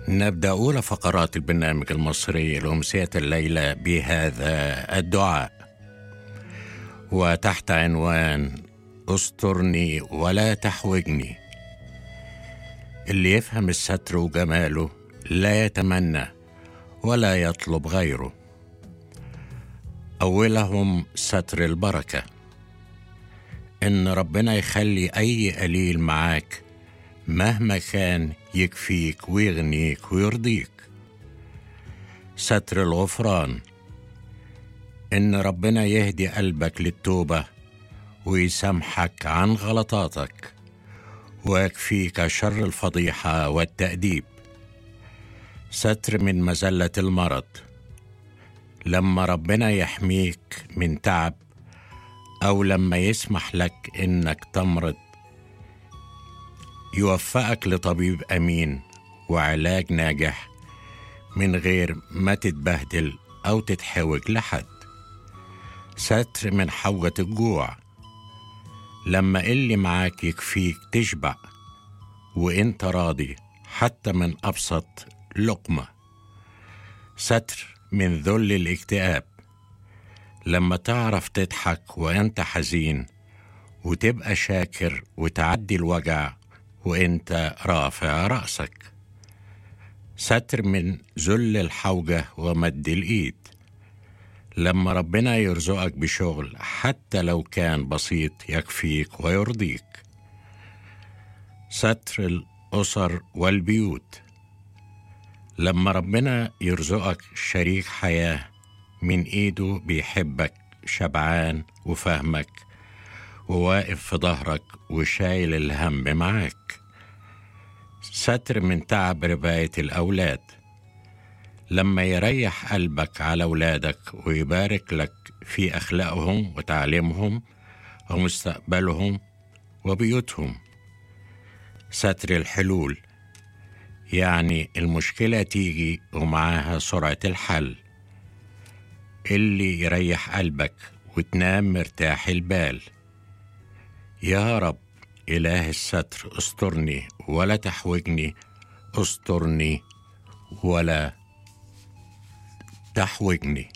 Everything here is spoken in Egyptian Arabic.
نبدأ أولى فقرات البرنامج المصري الأمسية الليلة بهذا الدعاء وتحت عنوان استرني ولا تحوجني اللي يفهم الستر وجماله لا يتمنى ولا يطلب غيره أولهم ستر البركة إن ربنا يخلي أي قليل معاك مهما كان يكفيك ويغنيك ويرضيك ستر الغفران ان ربنا يهدي قلبك للتوبه ويسامحك عن غلطاتك ويكفيك شر الفضيحه والتاديب ستر من مزله المرض لما ربنا يحميك من تعب او لما يسمح لك انك تمرض يوفقك لطبيب امين وعلاج ناجح من غير ما تتبهدل او تتحوج لحد ستر من حوجة الجوع لما اللي معاك يكفيك تشبع وانت راضي حتى من ابسط لقمه ستر من ذل الاكتئاب لما تعرف تضحك وانت حزين وتبقى شاكر وتعدي الوجع وانت رافع راسك ستر من ذل الحوجه ومد الايد لما ربنا يرزقك بشغل حتى لو كان بسيط يكفيك ويرضيك ستر الاسر والبيوت لما ربنا يرزقك شريك حياه من ايده بيحبك شبعان وفهمك وواقف في ظهرك وشايل الهم معاك ستر من تعب رباية الأولاد لما يريح قلبك على أولادك ويبارك لك في أخلاقهم وتعليمهم ومستقبلهم وبيوتهم ستر الحلول يعني المشكلة تيجي ومعاها سرعة الحل اللي يريح قلبك وتنام مرتاح البال يا رب إله الستر استرني ولا تحوجني استرني ولا تحوجني